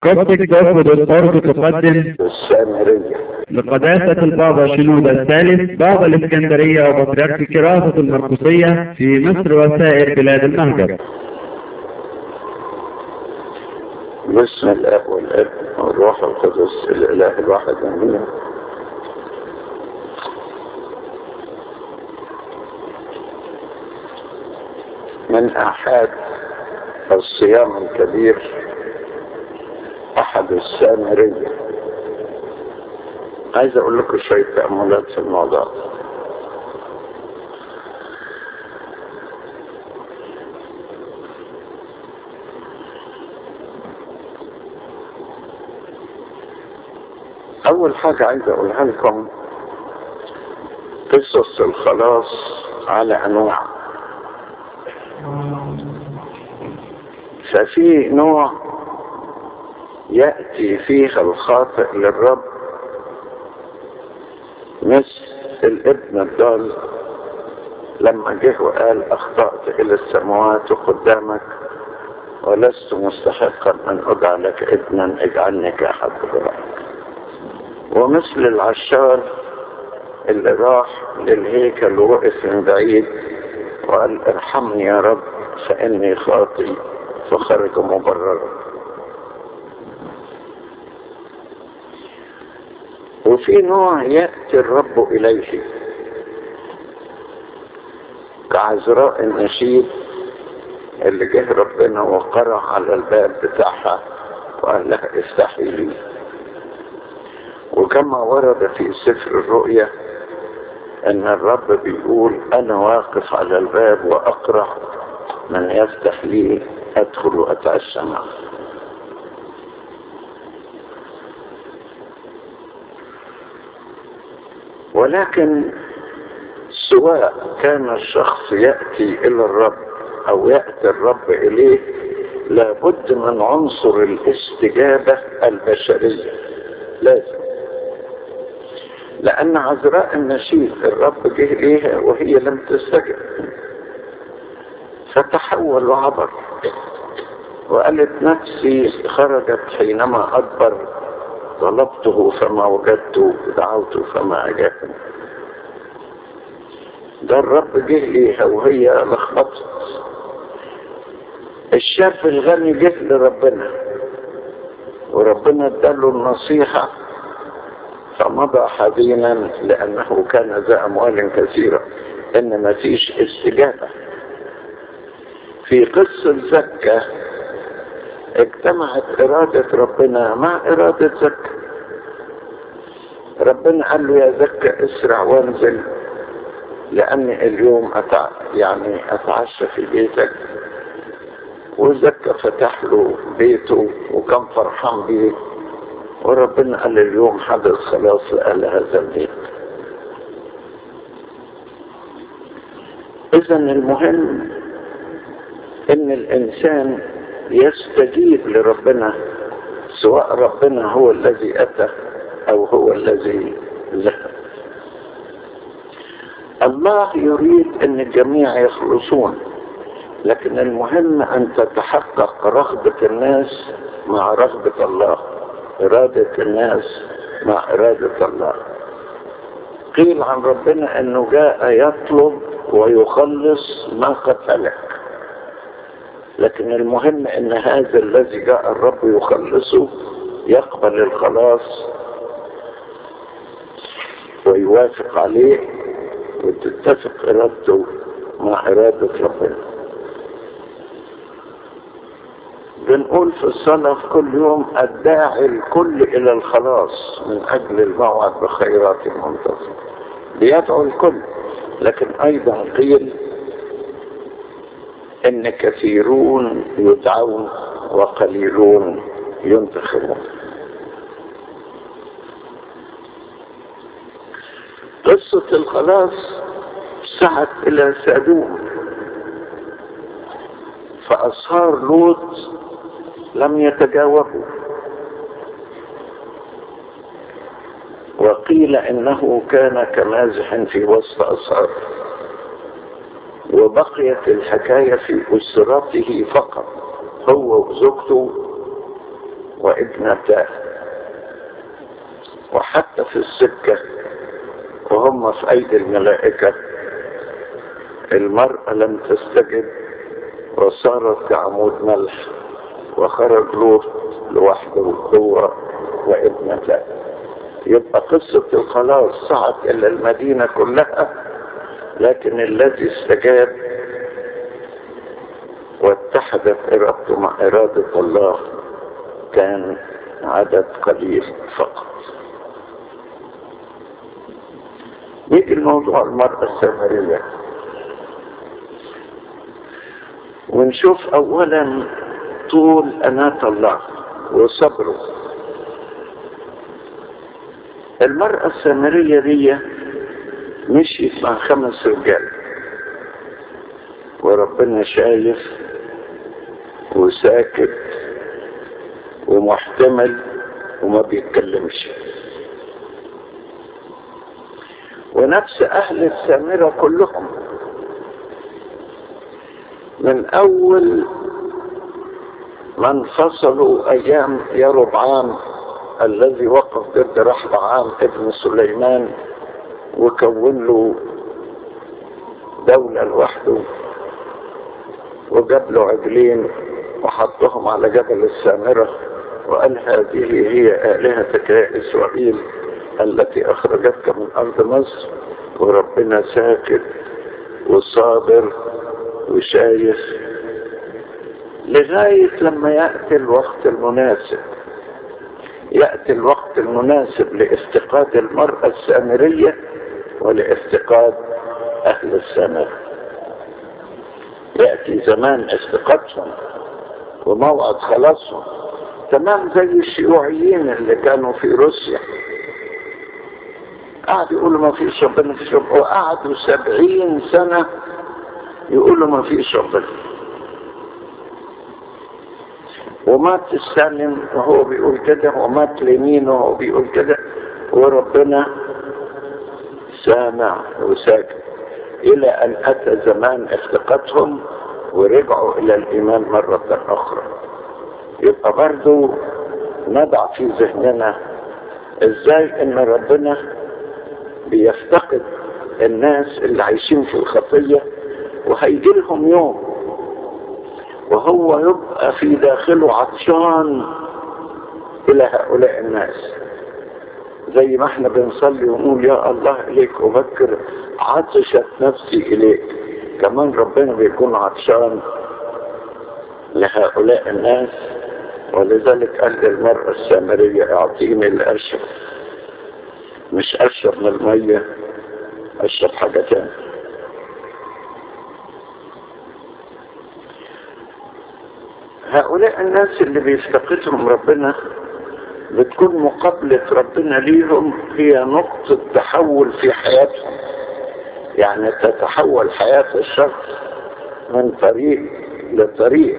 قصدك ترفض الطرد تقدم السامرية لقداسة البابا شنودة الثالث بابا الإسكندرية وبطريرك كراسة المرقسية في مصر وسائر بلاد المهجر بسم الاب والابن والروح القدس الاله الواحد امين من احاد الصيام الكبير احد السامرية عايز اقول لكم شوية تأملات في الموضوع ده. اول حاجة عايز اقولها لكم قصص الخلاص على انواع ففي نوع يأتي فيها الخاطئ للرب مثل الابن الضال لما جه وقال اخطأت الى السماوات قدامك ولست مستحقا ان ادعى لك ابنا اجعلني كاحد برائك ومثل العشار اللي راح للهيكل ووقف من بعيد وقال ارحمني يا رب فاني خاطئ فخرج مبررا وفي نوع يأتي الرب إليه كعذراء النشيد اللي جه ربنا وقرع على الباب بتاعها وقال لها افتحي لي وكما ورد في سفر الرؤيا ان الرب بيقول انا واقف على الباب واقرع من يفتح لي ادخل واتعشى معه ولكن سواء كان الشخص يأتي إلى الرب أو يأتي الرب إليه لابد من عنصر الاستجابة البشرية لازم لأن عذراء النشيد الرب جه إليها وهي لم تستجب فتحول وعبر وقالت نفسي خرجت حينما أدبر طلبته فما وجدته دعوته فما أجابني ده الرب جه ليها وهي لخبطت الشاب الغني جه لربنا وربنا اداله النصيحة فمضى حزينا لأنه كان ذا أموال كثيرة إن ما فيش استجابة في قصة زكا اجتمعت إرادة ربنا مع إرادة زكا ربنا قال له يا زكا اسرع وانزل لأني اليوم أتع... يعني أتعشى في بيتك وزكا فتح له بيته وكان فرحان بيه وربنا قال اليوم حدث خلاص لأهل هذا البيت إذا المهم إن الإنسان يستجيب لربنا سواء ربنا هو الذي أتى أو هو الذي ذهب الله يريد أن الجميع يخلصون لكن المهم أن تتحقق رغبة الناس مع رغبة الله إرادة الناس مع إرادة الله قيل عن ربنا أنه جاء يطلب ويخلص ما قد هلك لكن المهم ان هذا الذي جاء الرب يخلصه يقبل الخلاص ويوافق عليه وتتفق ارادته مع ارادة ربنا بنقول في الصلاة في كل يوم الداعي الكل الى الخلاص من اجل الموعد بخيرات منتظر بيدعو الكل لكن ايضا قيل ان كثيرون يدعون وقليلون ينتخبون قصة الخلاص سعت الى سادوم فاصهار لوط لم يتجاوبوا وقيل انه كان كمازح في وسط اصهاره وبقيت الحكاية في أسرته فقط هو وزوجته وابنتاه وحتى في السكة وهم في أيدي الملائكة المرأة لم تستجب وصارت كعمود ملح وخرج لوط لوحده هو وابنته يبقى قصة الخلاص صعد إلى المدينة كلها لكن الذي استجاب واتحدت إرادته مع إرادة الله كان عدد قليل فقط نيجي الموضوع المرأة السامرية ونشوف أولا طول أناة الله وصبره المرأة السامرية دي مشيت مع خمس رجال وربنا شايف وساكت ومحتمل وما بيتكلمش ونفس أهل السامرة كلهم من أول ما انفصلوا أيام يربعام الذي وقف ضد رحبعام ابن سليمان وكون له دولة لوحده وجاب له عجلين وحطهم على جبل السامرة وقال هذه هي آلهتك يا إسرائيل التي أخرجتك من أرض مصر وربنا ساكت وصابر وشايف لغاية لما يأتي الوقت المناسب يأتي الوقت المناسب لافتقاد المرأة السامرية ولافتقاد أهل السامرة يأتي زمان افتقادهم وموعد خلاصهم تمام زي الشيوعيين اللي كانوا في روسيا قعدوا يقولوا ما فيش ربنا ما فيش ربنا وقعدوا سبعين سنة يقولوا ما فيش ربنا ومات ستالين وهو بيقول كده ومات لينين وهو بيقول كده وربنا سامع وساكت إلى أن أتى زمان افتقادهم ورجعوا إلى الإيمان مرة أخرى يبقى برضو نضع في ذهننا ازاي ان ربنا بيفتقد الناس اللي عايشين في الخطية وهيجي لهم يوم وهو يبقى في داخله عطشان الى هؤلاء الناس زي ما احنا بنصلي ونقول يا الله اليك ابكر عطشت نفسي اليك كمان ربنا بيكون عطشان لهؤلاء الناس ولذلك قال للمرأة السامرية اعطيني الاشرب مش اشرب من المية اشرب حاجة تانية هؤلاء الناس اللي بيفتقدهم ربنا بتكون مقابلة ربنا ليهم هي نقطة تحول في حياتهم يعني تتحول حياة الشخص من طريق لطريق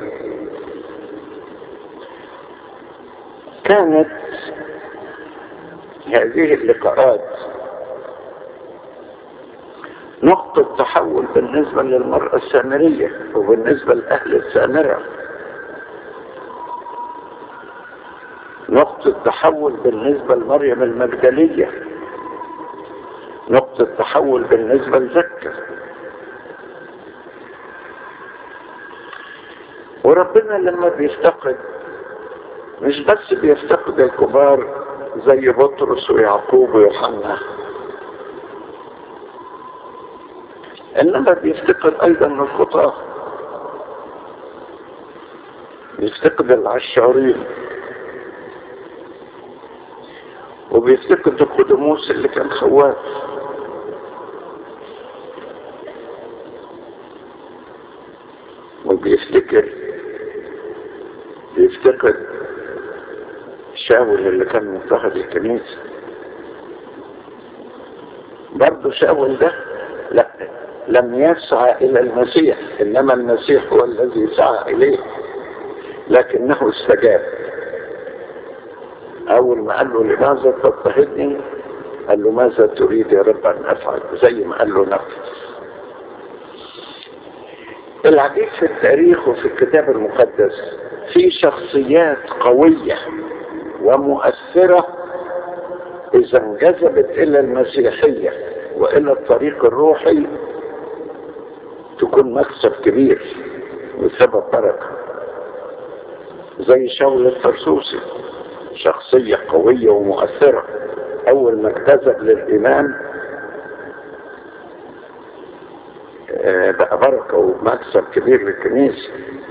كانت هذه اللقاءات نقطة تحول بالنسبة للمرأة السامرية وبالنسبة لأهل السامرة نقطة تحول بالنسبة لمريم المجدلية نقطة تحول بالنسبة لزكا وربنا لما بيفتقد مش بس بيفتقد الكبار زي بطرس ويعقوب ويوحنا انما بيفتقد ايضا الخطاه بيفتقد العشارين وبيفتقد القدموس اللي كان خواف وبيفتكر بيفتقد شاول اللي كان مضطهد الكنيسة برضه شاول ده لا لم يسعى إلى المسيح إنما المسيح هو الذي سعى إليه لكنه استجاب أول ما قال له لماذا تضطهدني قال له ماذا تريد يا رب أن أفعل زي ما قال له نفذ العجيب في التاريخ وفي الكتاب المقدس في شخصيات قوية ومؤثرة إذا انجذبت إلى المسيحية وإلى الطريق الروحي تكون مكسب كبير وسبب بركة زي شاول الطرسوسي شخصية قوية ومؤثرة أول ما اجتذب للإيمان بقى بركة ومكسب كبير للكنيسة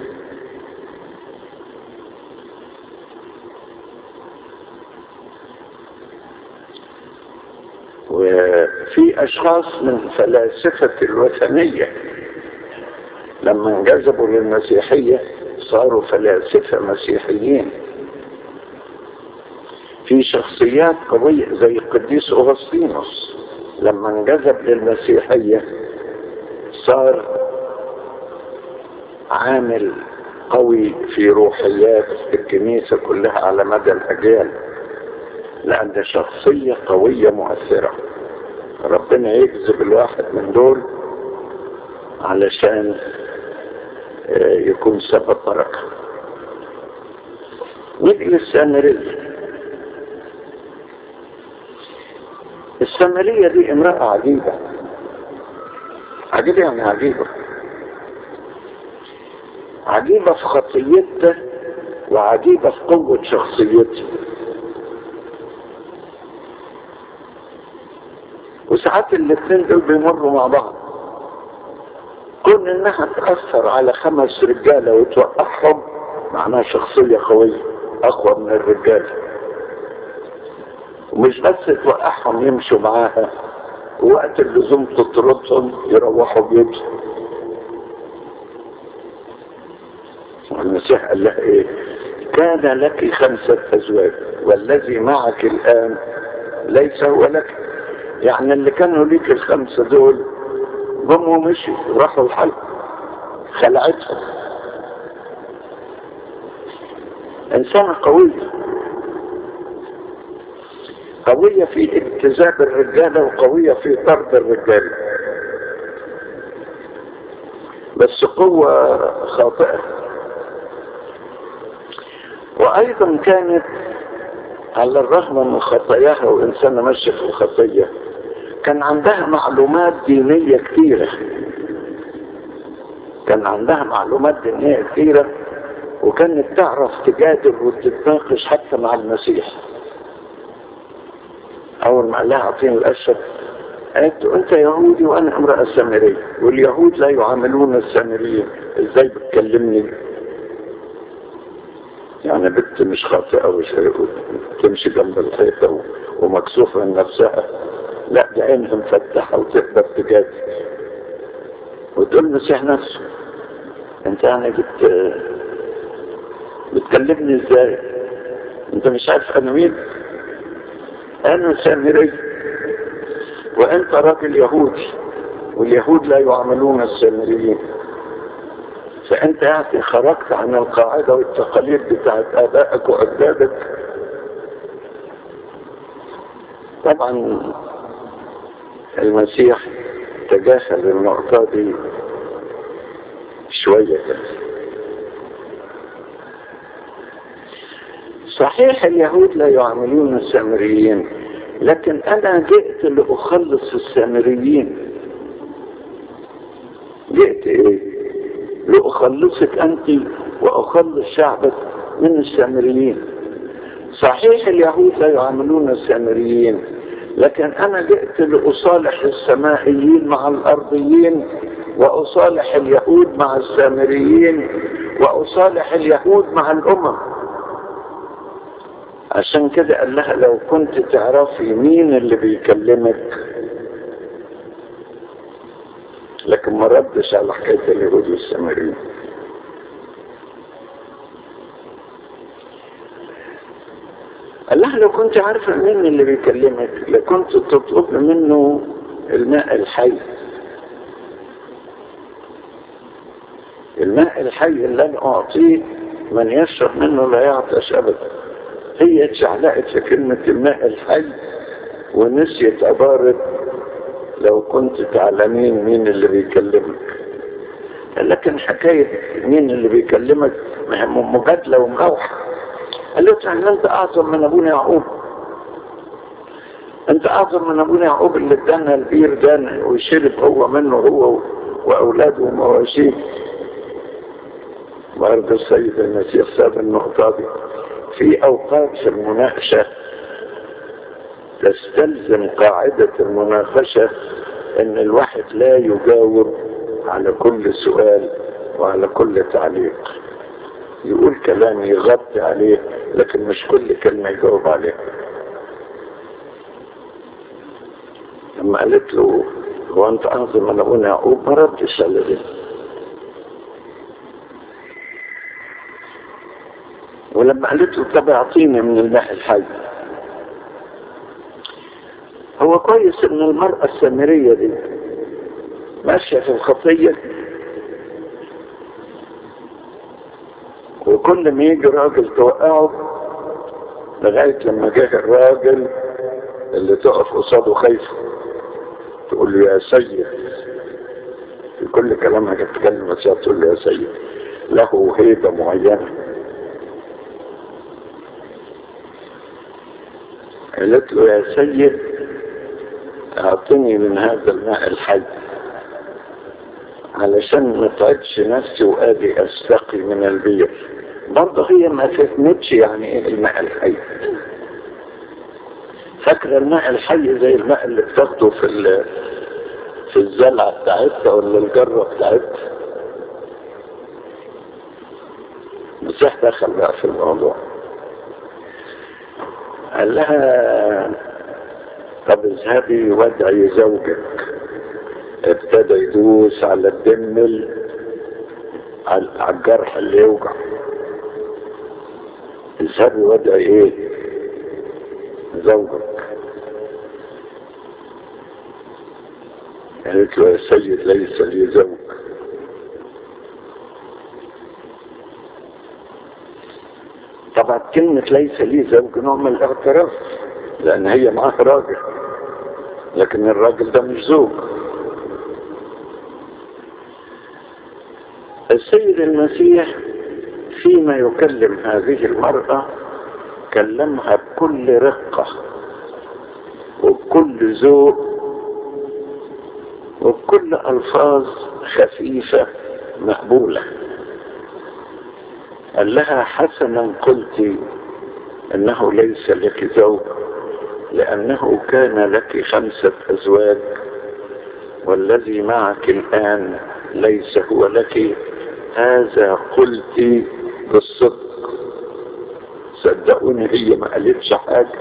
وفي أشخاص من فلاسفة الوثنية لما انجذبوا للمسيحية صاروا فلاسفة مسيحيين في شخصيات قوية زي القديس أغسطينوس لما انجذب للمسيحية صار عامل قوي في روحيات الكنيسة كلها على مدى الأجيال لأن شخصية قوية مؤثرة ربنا يجذب الواحد من دول علشان يكون سبب بركة نيجي للسامرية السامرية دي امرأة عجيبة عجيبة يعني عجيبة عجيبة في خطيتها وعجيبة في قوة شخصيتها وساعات الاثنين دول بيمروا مع بعض كون انها تأثر على خمس رجالة وتوقعهم معناها شخصية قوية اقوى من الرجال ومش بس توقعهم يمشوا معاها وقت اللزوم تطردهم يروحوا بيوتهم المسيح قال لها ايه كان لك خمسة ازواج والذي معك الان ليس هو لك يعني اللي كانوا ليك الخمسة دول جم ومشوا راحوا الحلق خلعتهم انسانة قوية قوية في اجتذاب الرجالة وقوية في طرد الرجالة بس قوة خاطئة وأيضا كانت على الرغم من خطاياها وإنسانة ماشية في الخطية كان عندها معلومات دينية كثيرة كان عندها معلومات دينية كثيرة وكانت تعرف تجادل وتتناقش حتى مع المسيح أول ما قال لها أعطيني الأشهر قالت له أنت يهودي وأنا امرأة سامرية واليهود لا يعاملون السامريين إزاي بتكلمني يعني بنت مش خاطئة ومش تمشي جنب الحيطة ومكسوفة من نفسها لا دي عينها مفتحة وتقدر تجادل وتقول المسيح نفسه انت يعني بت بتكلمني ازاي انت مش عارف انا مين انا سامري وانت راجل يهودي واليهود لا يعاملون السامريين فانت يعني خرجت عن القاعدة والتقاليد بتاعت ابائك واجدادك طبعا المسيح تجاهل النقطة دي شوية كده صحيح اليهود لا يعاملون السامريين لكن انا جئت لاخلص السامريين جئت ايه لاخلصك انت واخلص شعبك من السامريين صحيح اليهود لا يعاملون السامريين لكن انا جئت لاصالح السمائيين مع الارضيين واصالح اليهود مع السامريين واصالح اليهود مع الامم عشان كده قال لها لو كنت تعرفي مين اللي بيكلمك لكن ما ردش على حكاية اليهود والسامريين قال لها لو كنت عارفة مين اللي بيكلمك لكنت تطلب منه الماء الحي الماء الحي اللي انا اعطيه من يشرب منه لا يعطش ابدا هي اتشعلقت في كلمة الماء الحي ونسيت عبارة لو كنت تعلمين مين اللي بيكلمك لكن حكاية مين اللي بيكلمك ما هي مجادلة ومروحة قالت له ان انت اعظم من ابونا يعقوب انت اعظم من ابونا يعقوب اللي ادانا البير ده وشرب هو منه هو واولاده ومواشيه برضه السيد المسيح ساب النقطة دي في اوقات في المناقشة تستلزم قاعدة المناقشة ان الواحد لا يجاوب على كل سؤال وعلى كل تعليق يقول كلام يغطي عليه لكن مش كل كلمة يجاوب عليها لما قالت له هو انت اعظم من ابونا يعقوب ما ردش على ده ولما قالت له طب اعطيني من الماء الحي هو كويس ان المرأة السامرية دي ماشية في الخطية وكل ما يجي راجل توقعه لغاية لما جه الراجل اللي تقف قصاده خايفه تقول له يا سيد في كل كلامها تتكلم بس تقول له يا سيد له هيبة معينة قالت له يا سيد اعطني من هذا الماء الحي علشان ما تعبش نفسي وادي استقي من البير برضه هي ما فهمتش يعني ايه الماء الحي فاكره الماء الحي زي الماء اللي بتاخده في في الزلعه بتاعتها ولا الجره بتاعتها المسيح دخل بقى في الموضوع قال لها طب اذهبي وادعي زوجك ابتدى يدوس على الدم على الجرح اللي يوجع اذهبي وادعي ايه زوجك قالت له يا سيد ليس لي زوج طبعا كلمة ليس لي زوج نوع من الاعتراف لأن هي معاه راجل لكن الراجل ده مش زوج السيد المسيح فيما يكلم هذه المرأة كلمها بكل رقة وبكل ذوق وبكل ألفاظ خفيفة مقبولة قال لها حسنا قلت انه ليس لك زوج لانه كان لك خمسة ازواج والذي معك الان ليس هو لك هذا قلت بالصدق صدقوني هي ما قالتش حاجة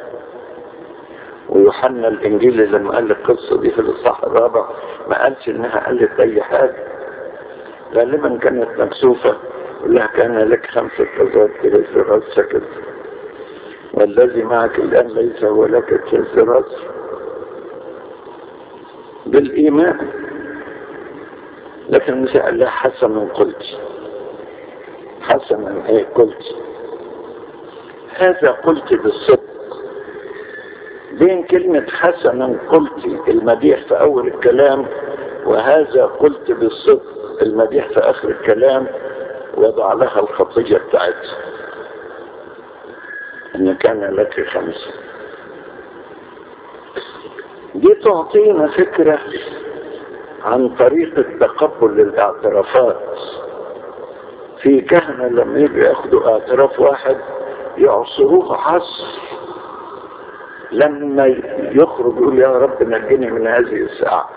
ويوحنا الانجيلي لما قال القصة دي في الاصحاح الرابع ما قالش انها قالت اي حاجة غالبا كانت مكسوفة لها كان لك خمسة أزواج كده في رأسها كده والذي معك الآن ليس هو لك في رأس بالإيمان لكن المسيح قال لها حسنا قلت حسنا ايه قلت هذا قلت بالصدق بين كلمة حسنا قلت المديح في أول الكلام وهذا قلت بالصدق المديح في آخر الكلام وضع لها الخطية بتاعتها ان كان لك خمسة دي تعطينا فكرة عن طريقة تقبل الاعترافات في كهنة لما يجوا ياخدوا اعتراف واحد يعصروه عصر لما يخرج يقول يا رب نجني من هذه الساعة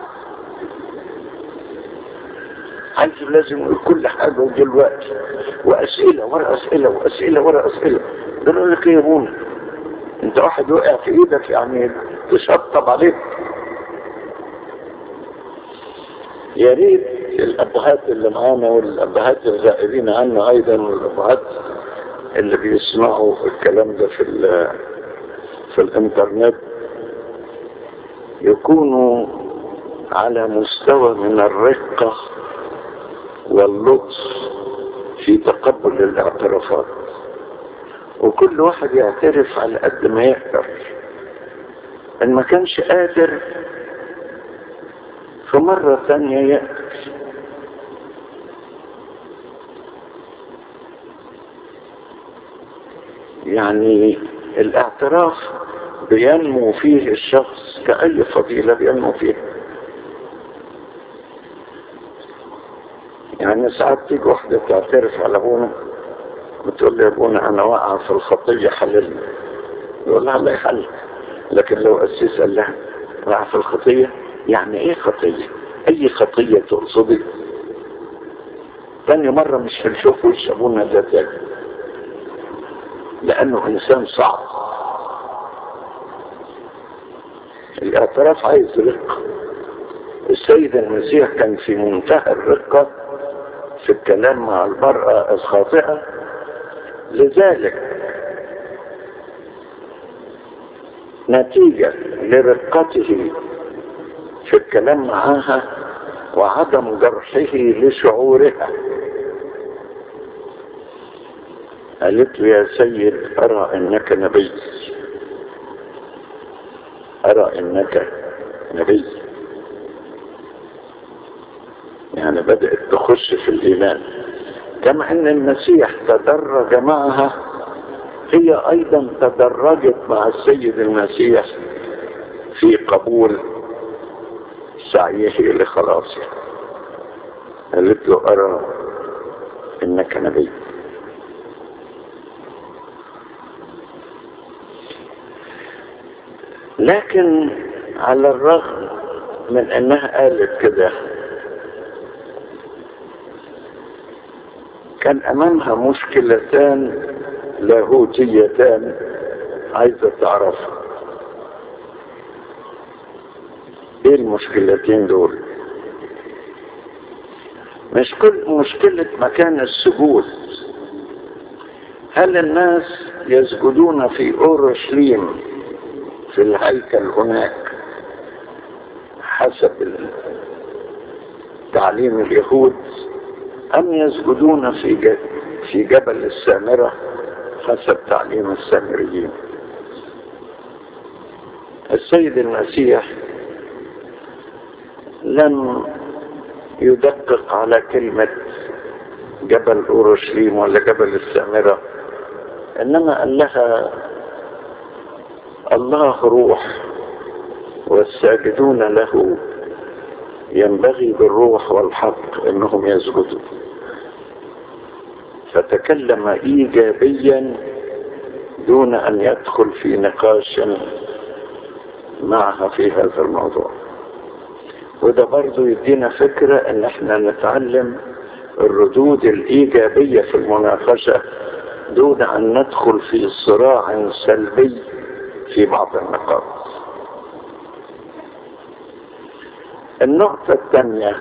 عايز لازم يقول كل حاجة ودلوقتي وأسئلة ورا أسئلة وأسئلة ورا أسئلة قالوا لك يا ابونا انت واحد وقع في ايدك يعني تشطب عليك يا ريت الابهات اللي معانا والابهات الغائبين عنا ايضا والابهات اللي بيسمعوا الكلام ده في في الانترنت يكونوا على مستوى من الرقة واللطف في تقبل الاعترافات وكل واحد يعترف على قد ما يقدر ان ما كانش قادر في مرة ثانية يقدر يعني الاعتراف بينمو فيه الشخص كأي فضيلة بينمو فيها يعني ساعات تيجي واحدة تعترف على ابونا بتقول لي يا ابونا انا واقعة في الخطية حللني يقول لها الله يحل لكن لو قسيس قال لها واقعة في الخطية يعني ايه خطية اي خطية تقصدي ثاني مرة مش هنشوف وش ابونا ده تاني لانه انسان صعب الاعتراف عايز رقة السيد المسيح كان في منتهى الرقة في الكلام مع المرأة الخاطئة لذلك نتيجة لرقته في الكلام معها وعدم جرحه لشعورها قالت له يا سيد أرى أنك نبي أرى أنك نبي يعني بدأت تخش في الإيمان كما أن المسيح تدرج معها هي أيضا تدرجت مع السيد المسيح في قبول سعيه لخلاصه قالت له أرى إنك نبي لكن على الرغم من انها قالت كده كان امامها مشكلتان لاهوتيتان عايزه تعرفها ايه المشكلتين دول مش كل مشكلة مكان السجود هل الناس يسجدون في اورشليم في الهيكل هناك حسب تعليم اليهود أم يسجدون في في جبل السامرة حسب تعليم السامريين السيد المسيح لم يدقق على كلمة جبل أورشليم ولا جبل السامرة إنما قال لها الله روح والساجدون له ينبغي بالروح والحق انهم يسجدوا فتكلم ايجابيا دون ان يدخل في نقاش معها في هذا الموضوع وده برضو يدينا فكرة ان احنا نتعلم الردود الايجابية في المناقشة دون ان ندخل في صراع سلبي في بعض النقاط النقطة الثانية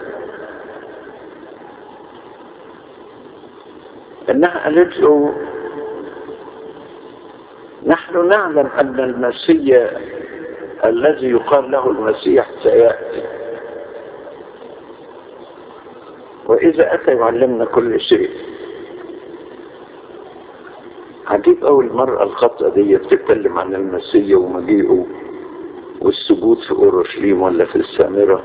انها قالت له نحن نعلم ان المسيح الذي يقال له المسيح سيأتي وإذا أتى يعلمنا كل شيء عجيب أول المرأة الخطأ دي بتتكلم عن المسيح ومجيئه والسجود في أورشليم ولا في السامرة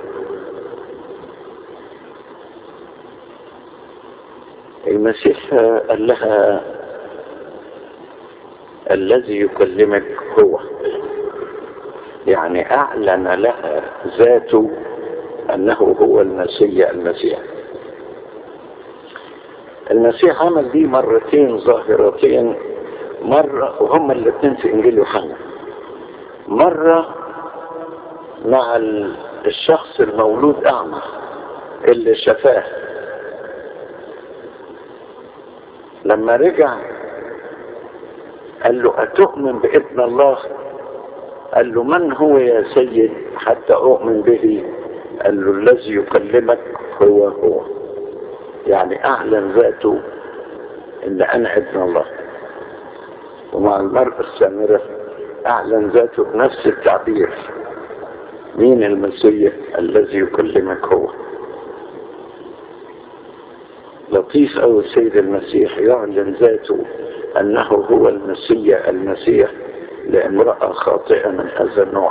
المسيح قال لها الذي يكلمك هو يعني أعلن لها ذاته أنه هو المسيح المسيح المسيح عمل دي مرتين ظاهرتين مرة وهما الاثنين في إنجيل يوحنا مرة مع الشخص المولود أعمى اللي شفاه لما رجع قال له أتؤمن بابن الله قال له من هو يا سيد حتى أؤمن به قال له الذي يكلمك هو هو يعني أعلن ذاته إن أنا ابن الله ومع المرأة السامرة أعلن ذاته بنفس التعبير مين المسيح الذي يكلمك هو لطيف أو السيد المسيح يعلن ذاته أنه هو المسيح المسيح لامرأة خاطئة من هذا النوع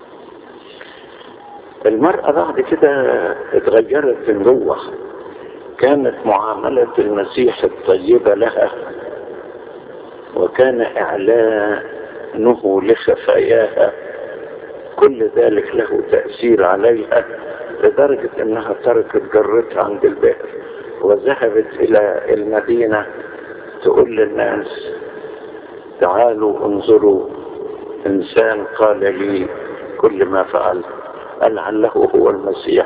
المرأة بعد كده اتغيرت من جوه كانت معاملة المسيح الطيبة لها وكان إعلانه لخفاياها كل ذلك له تأثير عليها لدرجة أنها تركت جرتها عند البئر وذهبت إلى المدينة تقول للناس تعالوا انظروا إنسان قال لي كل ما فعلت لعله هو المسيح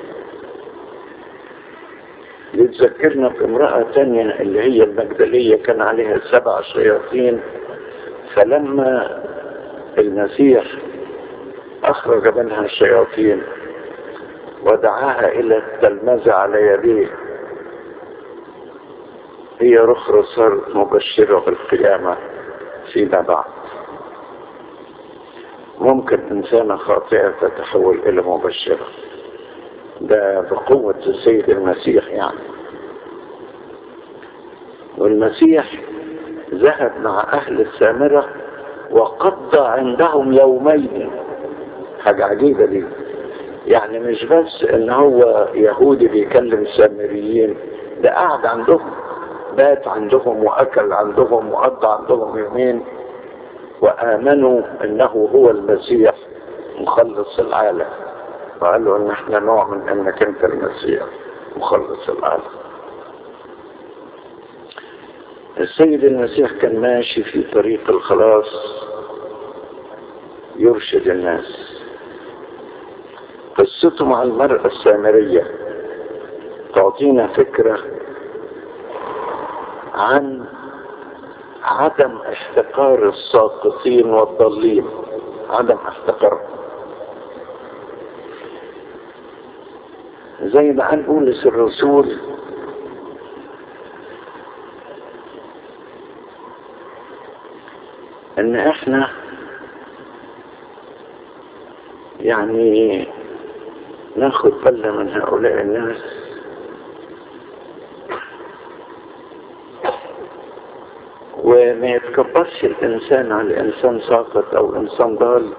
يتذكرنا بامرأة تانية اللي هي المجدلية كان عليها سبع شياطين فلما المسيح أخرج منها الشياطين ودعاها إلى التلمذة على يديه هي رخرة صارت مبشرة بالقيامة فيما بعد ممكن إنسانة خاطئة تتحول إلى مبشرة ده بقوة السيد المسيح يعني والمسيح ذهب مع أهل السامرة وقضى عندهم يومين حاجة عجيبة دي يعني مش بس ان هو يهودي بيكلم سامريين ده قعد عندهم بات عندهم واكل عندهم وقضى عندهم يومين وامنوا انه هو المسيح مخلص العالم وقالوا ان احنا نؤمن انك انت المسيح مخلص العالم السيد المسيح كان ماشي في طريق الخلاص يرشد الناس قصته مع المرأة السامرية تعطينا فكرة عن عدم احتقار الساقطين والضالين عدم احتقارهم زي ما قال بولس الرسول ان احنا يعني ناخد بالنا من هؤلاء الناس وما يتكبرش الانسان على انسان ساقط او انسان ضال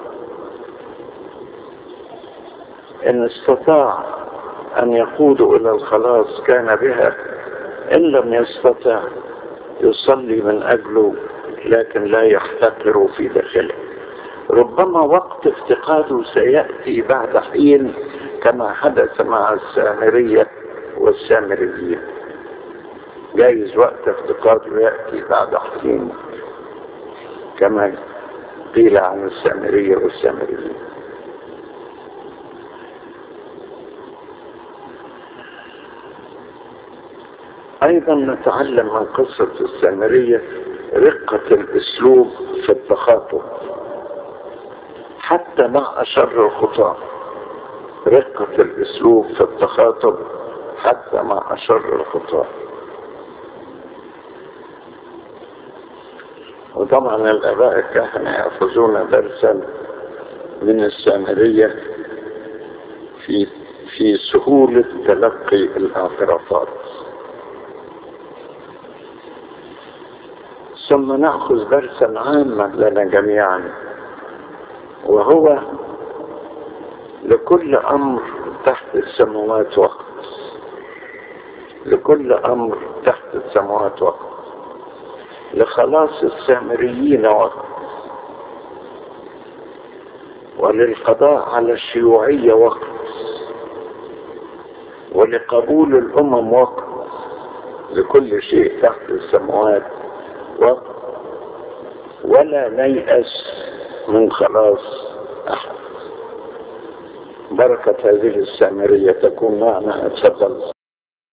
ان استطاع ان يقودوا الى الخلاص كان بها ان لم يستطع يصلي من اجله لكن لا يحتقر في داخله ربما وقت افتقاده سيأتي بعد حين كما حدث مع السامرية والسامريين جايز وقت افتقاده يأتي بعد حين كما قيل عن السامرية والسامريين ايضا نتعلم من قصة السامرية رقة الاسلوب في التخاطب حتى مع اشر الخطاه رقة الاسلوب في التخاطب حتى مع اشر الخطاه وطبعا الاباء الكهنة يأخذون درسا من السامرية في في سهولة تلقي الاعترافات ثم نأخذ درسا عاما لنا جميعا وهو لكل أمر تحت السماوات وقت لكل أمر تحت السماوات وقت لخلاص السامريين وقت وللقضاء على الشيوعية وقت ولقبول الأمم وقت لكل شيء تحت السماوات وقت ولا نيأس من خلاص أحد بركة هذه السامرية تكون معنا أتفضل